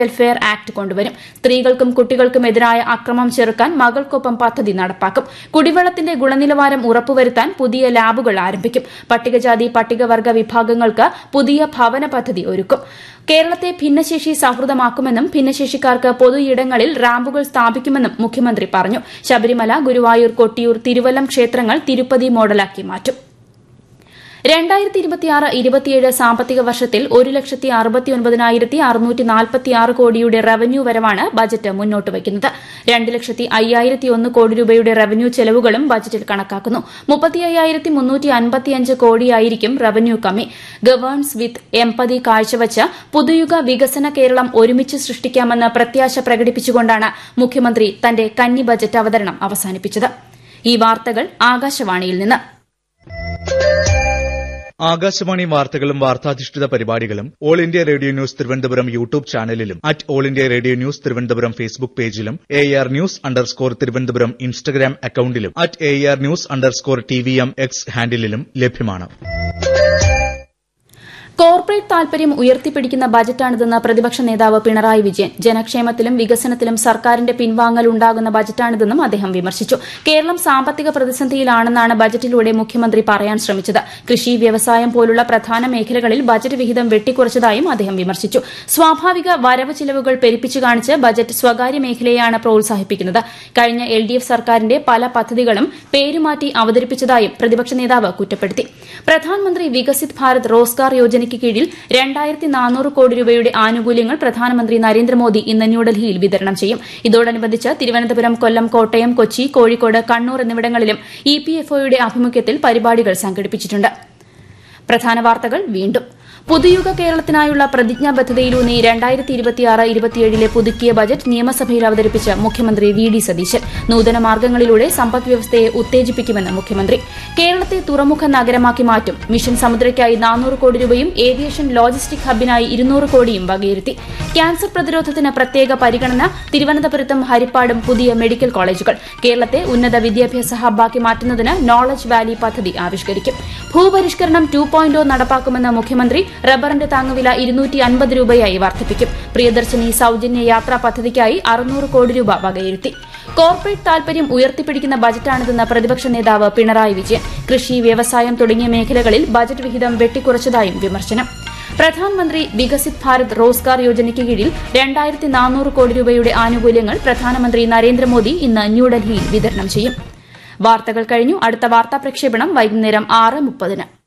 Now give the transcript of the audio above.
welfare act കൊണ്ടുവരും സ്ത്രീകൾക്കും കുട്ടികൾക്കും എതിരായ അക്രമം ചെറുക്കാൻ മകൾക്കൊപ്പം പദ്ധതി നടപ്പാക്കും കുടിവെള്ളത്തിന്റെ ഗുണനിലവാരം ഉറപ്പുവരുത്താൻ പുതിയ ലാബുകൾ ആരംഭിക്കും പട്ടികജാതി പട്ടികവർഗ വിഭാഗങ്ങൾക്ക് പുതിയ ഭവന പദ്ധതി ഒരുക്കും കേരളത്തെ ഭിന്നശേഷി സൌഹൃദമാക്കുമെന്നും ഭിന്നശേഷിക്കാർക്ക് പൊതുയിടങ്ങളിൽ റാമ്പുകൾ സ്ഥാപിക്കുമെന്നും മുഖ്യമന്ത്രി പറഞ്ഞു ശബരിമല ഗുരുവായൂർ കൊട്ടിയൂർ തിരുവല്ലം ക്ഷേത്രങ്ങൾ തിരുപ്പതി മോഡലാക്കി മാറ്റും രണ്ടായിരത്തി ഇരുപത്തിയാറ് ഇരുപത്തിയേഴ് സാമ്പത്തിക വർഷത്തിൽ ഒരു ലക്ഷത്തി അറുപത്തിയൊൻപതിനായിരത്തി അറുന്നൂറ്റി നാൽപ്പത്തിയാറ് കോടിയുടെ റവന്യൂ വരവാണ് ബജറ്റ് മുന്നോട്ട് വയ്ക്കുന്നത് രണ്ട് ലക്ഷത്തി അയ്യായിരത്തി ഒന്ന് കോടി രൂപയുടെ റവന്യൂ ചെലവുകളും ബജറ്റിൽ കണക്കാക്കുന്നു മുപ്പത്തി അയ്യായിരത്തി മുന്നൂറ്റി അൻപത്തിയഞ്ച് കോടിയായിരിക്കും റവന്യൂ കമ്മി ഗവേൺസ് വിത്ത് എംപതി കാഴ്ചവച്ച് പുതുയുഗ വികസന കേരളം ഒരുമിച്ച് സൃഷ്ടിക്കാമെന്ന് പ്രത്യാശ പ്രകടിപ്പിച്ചുകൊണ്ടാണ് മുഖ്യമന്ത്രി തന്റെ കന്നി ബജറ്റ് അവതരണം അവസാനിപ്പിച്ചത് ഈ വാർത്തകൾ ആകാശവാണിയിൽ നിന്ന് ആകാശവാണി വാർത്തകളും വാർത്താധിഷ്ഠിത പരിപാടികളും all India radio news Thiruvananthapuram YouTube ചാനലിലും at all India radio news Thiruvananthapuram Facebook പേജിലും A R news underscore Thiruvananthapuram Instagram അക്കൌണ്ടിലും at A R news underscore T V M X ഹാൻഡിലും ലഭ്യമാണ് കോർപ്പറേറ്റ് താൽപര്യം ഉയർത്തിപ്പിടിക്കുന്ന ബജറ്റാണിതെന്ന് പ്രതിപക്ഷ നേതാവ് പിണറായി വിജയൻ ജനക്ഷേമത്തിലും വികസനത്തിലും സർക്കാരിന്റെ പിൻവാങ്ങൽ ഉണ്ടാകുന്ന ബജറ്റാണിതെന്നും അദ്ദേഹം വിമർശിച്ചു കേരളം സാമ്പത്തിക പ്രതിസന്ധിയിലാണെന്നാണ് ബജറ്റിലൂടെ മുഖ്യമന്ത്രി പറയാൻ ശ്രമിച്ചത് കൃഷി വ്യവസായം പോലുള്ള പ്രധാന മേഖലകളിൽ ബജറ്റ് വിഹിതം വെട്ടിക്കുറച്ചതായും അദ്ദേഹം വിമർശിച്ചു സ്വാഭാവിക വരവ് ചിലവുകൾ പെരുപ്പിച്ചു കാണിച്ച് ബജറ്റ് സ്വകാര്യ മേഖലയെയാണ് പ്രോത്സാഹിപ്പിക്കുന്നത് കഴിഞ്ഞ എൽ ഡി എഫ് സർക്കാരിന്റെ പല പദ്ധതികളും പേരുമാറ്റി അവതരിപ്പിച്ചതായും പ്രതിപക്ഷ നേതാവ് കുറ്റപ്പെടുത്തി പ്രധാനമന്ത്രി വികസിത് ഭാരത് റോസ്ഗാർ യോജനയ്ക്ക് കീഴിൽ രണ്ടായിരത്തി നാനൂറ് കോടി രൂപയുടെ ആനുകൂല്യങ്ങൾ പ്രധാനമന്ത്രി നരേന്ദ്രമോദി ഇന്ന് ന്യൂഡൽഹിയിൽ വിതരണം ചെയ്യും ഇതോടനുബന്ധിച്ച് തിരുവനന്തപുരം കൊല്ലം കോട്ടയം കൊച്ചി കോഴിക്കോട് കണ്ണൂർ എന്നിവിടങ്ങളിലും ഇ പി എഫ് ഒയുടെ ആഭിമുഖ്യത്തിൽ പരിപാടികൾ സംഘടിപ്പിച്ചിട്ടുണ്ട് പ്രധാന വാർത്തകൾ വീണ്ടും പുതുയുഗ കേരളത്തിനായുള്ള പ്രതിജ്ഞാബദ്ധതയിലൂന്നി രണ്ടായിരത്തി ഇരുപത്തിയാറ് ഇരുപത്തിയേഴിലെ പുതുക്കിയ ബജറ്റ് നിയമസഭയിൽ അവതരിപ്പിച്ച് മുഖ്യമന്ത്രി വി ഡി സതീശൻ നൂതന മാർഗ്ഗങ്ങളിലൂടെ സമ്പദ് വ്യവസ്ഥയെ ഉത്തേജിപ്പിക്കുമെന്ന് മുഖ്യമന്ത്രി കേരളത്തെ തുറമുഖ നഗരമാക്കി മാറ്റും മിഷൻ സമുദ്രയ്ക്കായി നാനൂറ് കോടി രൂപയും ഏവിയേഷൻ ലോജിസ്റ്റിക് ഹബിനായി ഇരുന്നൂറ് കോടിയും വകയിരുത്തി ക്യാൻസർ പ്രതിരോധത്തിന് പ്രത്യേക പരിഗണന തിരുവനന്തപുരത്തും ഹരിപ്പാടും പുതിയ മെഡിക്കൽ കോളേജുകൾ കേരളത്തെ ഉന്നത വിദ്യാഭ്യാസ ഹബ്ബാക്കി മാറ്റുന്നതിന് നോളജ് വാലി പദ്ധതി ആവിഷ്കരിക്കും ഭൂപരിഷ്കരണം ടു പോയിന്റ് നടപ്പാക്കുമെന്ന് മുഖ്യമന്ത്രി റബ്ബറിന്റെ താങ്ങുവില ഇരുന്നൂറ്റി അൻപത് രൂപയായി വർദ്ധിപ്പിക്കും പ്രിയദർശിനി സൌജന്യ യാത്രാ പദ്ധതിക്കായി അറുന്നൂറ് കോടി രൂപ വകയിരുത്തി കോർപ്പറേറ്റ് താൽപര്യം ഉയർത്തിപ്പിടിക്കുന്ന ബജറ്റാണിതെന്ന് പ്രതിപക്ഷ നേതാവ് പിണറായി വിജയൻ കൃഷി വ്യവസായം തുടങ്ങിയ മേഖലകളിൽ ബജറ്റ് വിഹിതം വെട്ടിക്കുറച്ചതായും വിമർശനം പ്രധാനമന്ത്രി വികസിത് ഭാരത് റോസ്ഗാർ യോജനയ്ക്ക് കീഴിൽ രണ്ടായിരത്തി നാനൂറ് കോടി രൂപയുടെ ആനുകൂല്യങ്ങൾ പ്രധാനമന്ത്രി നരേന്ദ്രമോദി ഇന്ന് ന്യൂഡൽഹിയിൽ വിതരണം ചെയ്യും വാർത്തകൾ കഴിഞ്ഞു അടുത്ത വാർത്താ പ്രക്ഷേപണം വൈകുന്നേരം ആറ് മുപ്പതിന്